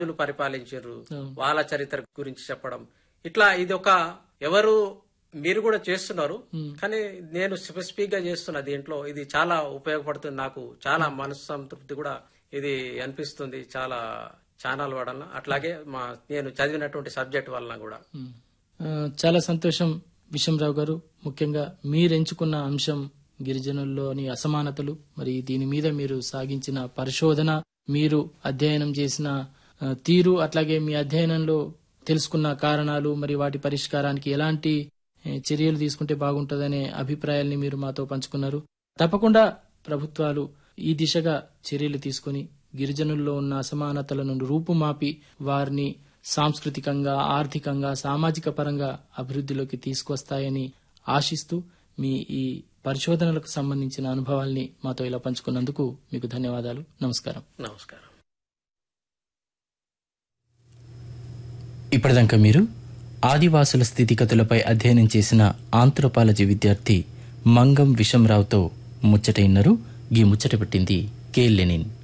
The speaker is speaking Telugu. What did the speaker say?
రాజులు పరిపాలించారు అవును. వాళ్ళ చరిత్ర గురించి చెప్పడం ఇట్లా ఇది ఒక ఎవరు మీరు కూడా చేస్తున్నారు కానీ నేను స్పెసిఫిక్ గా చేస్తున్నా దీంట్లో ఇది చాలా ఉపయోగపడుతుంది నాకు చాలా మనసు సంతృప్తి కూడా ఇది అనిపిస్తుంది చాలా ఛానల్ వలన అట్లాగే మా నేను చదివినటువంటి సబ్జెక్ట్ వలన కూడా ఆ, చాలా సంతోషం విషంరావు గారు ముఖ్యంగా మీరు ఎంచుకున్న అంశం గిరిజనుల్లోని అసమానతలు మరి దీని మీద మీరు సాగించిన పరిశోధన మీరు అధ్యయనం చేసిన ఆ, తీరు అట్లాగే మీ అధ్యయనంలో తెలుసుకున్న కారణాలు మరి వాటి పరిష్కారానికి ఎలాంటి ఏ, చర్యలు తీసుకుంటే బాగుంటుందనే అభిప్రాయాల్ని మీరు మాతో పంచుకున్నారు తప్పకుండా ప్రభుత్వాలు ఈ దిశగా చర్యలు తీసుకుని గిరిజనుల్లో ఉన్న అసమానతలను రూపుమాపి వారిని సాంస్కృతికంగా ఆర్థికంగా సామాజిక పరంగా అభివృద్ధిలోకి తీసుకొస్తాయని ఆశిస్తూ మీ ఈ పరిశోధనలకు సంబంధించిన అనుభవాల్ని మాతో ఇలా పంచుకున్నందుకు మీకు ధన్యవాదాలు నమస్కారం నమస్కారం ఇప్పటిదాకా మీరు ఆదివాసుల స్థితిగతులపై అధ్యయనం చేసిన ఆంథ్రోపాలజీ విద్యార్థి మంగం విషంరావుతో ముచ్చటైనరు ఈ ముచ్చట పెట్టింది కె లెనిన్